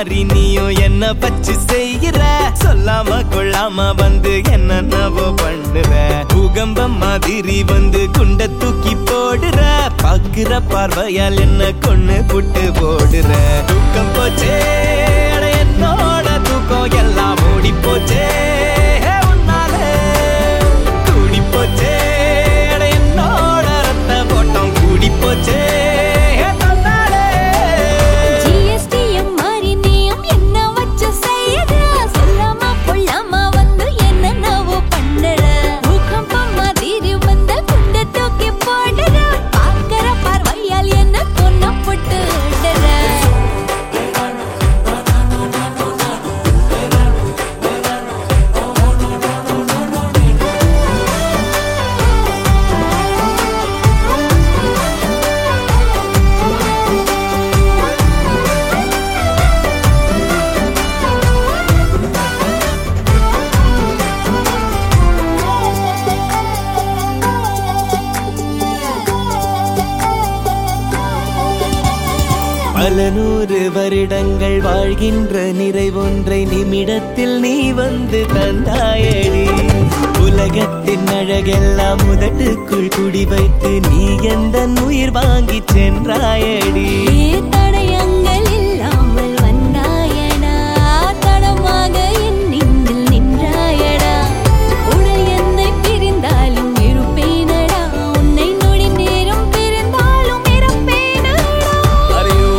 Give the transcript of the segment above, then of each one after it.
மாறி நீயும் என்ன பச்சு செய்கிற சொல்லாம கொள்ளாம வந்து என்னென்னவோ பண்ணுற பூகம்பம் மாதிரி வந்து குண்ட தூக்கி போடுற பாக்குற பார்வையால் என்ன கொன்னு புட்டு போடுற தூக்கம் போச்சே அட என்னோட தூக்கம் எல்லாம் ஓடி போச்சே உன்னால கூடி போச்சே அட என்னோட ரத்த போட்டம் கூடி போச்சே தன்னாலே ஜிஎஸ்டிஎம் மாறி நீயும் என்ன வச்சு செய்யற சொல்லாம கொள்ளாம வந்து என்னென்னவோ பண்ணுற பூகம்பம் மாதிரி வந்து குண்ட தூக்கி போடுற பார்க்கிற பார்வையால் என்ன கொன்ன போட்டு விடுற பல நூறு வருடங்கள் வாழ்கின்ற நிறைவொன்றை நிமிடத்தில் நீ வந்து தந்தாயடி உலகத்தின் அழகெல்லாம் முதட்டுக்குள் குடி வைத்து நீ எந்த உயிர் வாங்கி சென்றாயடி ஏ தடயங்கள் இல்லாமல் வந்தாயடா தடமாக என் நெஞ்சில் நின்றாயடா உடல் என்னை பிரிந்தாலும் இருப்பேனடா உன்னை நொடி நேரம் பிரிந்தாலும் இருப்பேனடா அறியோ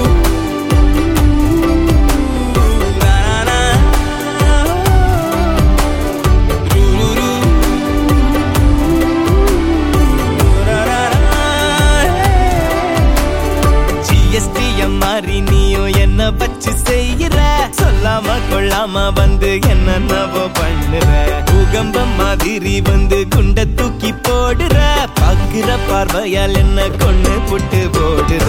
ஜிஎஸ்டிஎம் மாறி நீயும் என்ன பச்சு செய்கிற சொல்லாம கொள்ளாம வந்து என்னென்னவோ பண்ணுற பூகம்பம் மாதிரி வந்து குண்ட தூக்கி போடுற பாக்குற பார்வையால் என்ன கொன்னு புட்டு போடுற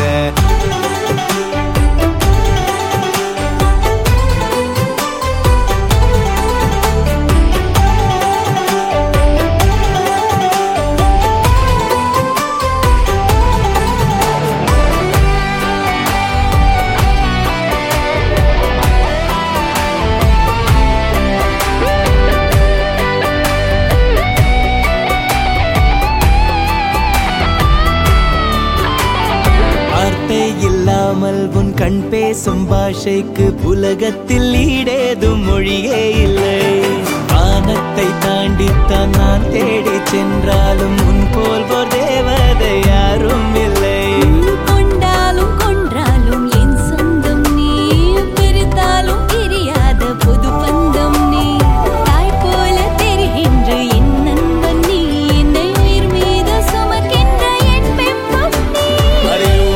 வார்த்தை இல்லாமல் உன் கண் பேசும் பாஷைக்கு உலகத்தில் ஈடேதும் மொழியே இல்லை வானத்தை தாண்டித்தான் நான் தேடி சென்றாலும் உன் போல் ஒரு தேவதை யாரும் இல்லை கொண்டாலும் கொன்றாலும் என் சொந்தம் நீ பிரித்தாலும் தெரியாத புது பந்தம் நீ தாய் போல தெரிகின்ற என் நண்பன் நீ என்னை உயிர் மீது சுமக்கின்ற என் பெண்பம் நீ அறியோ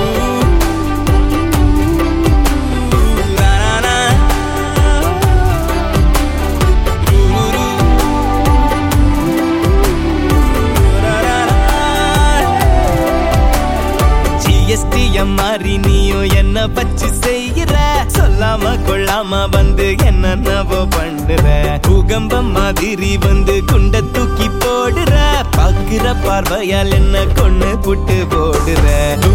ஜிஎஸ்டிஎம் மாறி நீயும் என்ன பச்சு செய்கிற சொல்லாம கொள்ளாம வந்து என்னென்னவோ பண்ணுற பூகம்பம் மாதிரி வந்து குண்ட தூக்கி போடுற பாக்குற பார்வையால் என்ன கொன்னு புட்டு போடுற